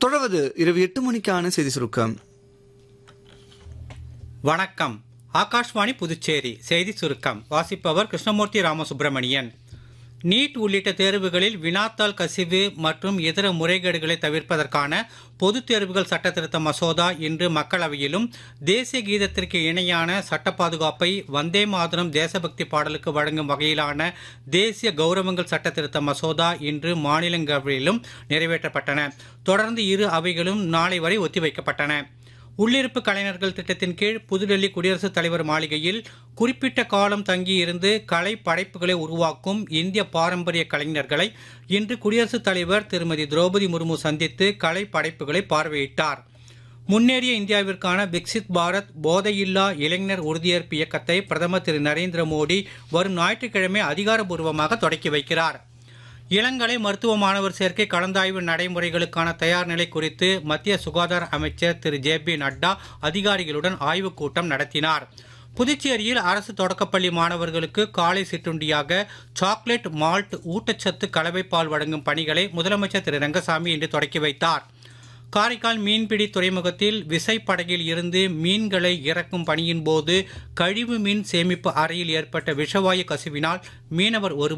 தொடர்வது இரவு எட்டு மணிக்கான செய்தி சுருக்கம் வணக்கம் ஆகாஷ்வாணி புதுச்சேரி செய்தி சுருக்கம் வாசிப்பவர் கிருஷ்ணமூர்த்தி ராமசுப்பிரமணியன் நீட் உள்ளிட்ட தேர்வுகளில் வினாத்தாள் கசிவு மற்றும் இதர முறைகேடுகளை தவிர்ப்பதற்கான பொதுத் தேர்வுகள் சட்ட திருத்த மசோதா இன்று மக்களவையிலும் தேசிய கீதத்திற்கு இணையான சட்ட பாதுகாப்பை வந்தே மாதரம் தேசபக்தி பாடலுக்கு வழங்கும் வகையிலான தேசிய கௌரவங்கள் சட்ட திருத்த மசோதா இன்று மாநிலங்களவையிலும் நிறைவேற்றப்பட்டன தொடர்ந்து இரு அவைகளும் நாளை வரை ஒத்திவைக்கப்பட்டன உள்ளிருப்பு கலைஞர்கள் திட்டத்தின் கீழ் புதுடெல்லி குடியரசுத் தலைவர் மாளிகையில் குறிப்பிட்ட காலம் தங்கியிருந்து கலை படைப்புகளை உருவாக்கும் இந்திய பாரம்பரிய கலைஞர்களை இன்று குடியரசுத் தலைவர் திருமதி திரௌபதி முர்மு சந்தித்து கலை படைப்புகளை பார்வையிட்டார் முன்னேறிய இந்தியாவிற்கான விக்சித் பாரத் போதையில்லா இளைஞர் உறுதியேற்பு இயக்கத்தை பிரதமர் திரு நரேந்திர மோடி வரும் ஞாயிற்றுக்கிழமை அதிகாரப்பூர்வமாக தொடக்கி வைக்கிறார் இளங்கலை மருத்துவ மாணவர் சேர்க்கை கலந்தாய்வு நடைமுறைகளுக்கான தயார் நிலை குறித்து மத்திய சுகாதார அமைச்சர் திரு ஜே பி நட்டா அதிகாரிகளுடன் ஆய்வுக் கூட்டம் நடத்தினார் புதுச்சேரியில் அரசு தொடக்கப்பள்ளி மாணவர்களுக்கு காலை சிற்றுண்டியாக சாக்லேட் மால்ட் ஊட்டச்சத்து கலவைப்பால் வழங்கும் பணிகளை முதலமைச்சர் திரு ரங்கசாமி இன்று தொடக்கி வைத்தார் காரைக்கால் மீன்பிடி துறைமுகத்தில் விசைப்படகில் இருந்து மீன்களை இறக்கும் பணியின் போது கழிவு மீன் சேமிப்பு அறையில் ஏற்பட்ட விஷவாயு கசிவினால் மீனவர் ஒரு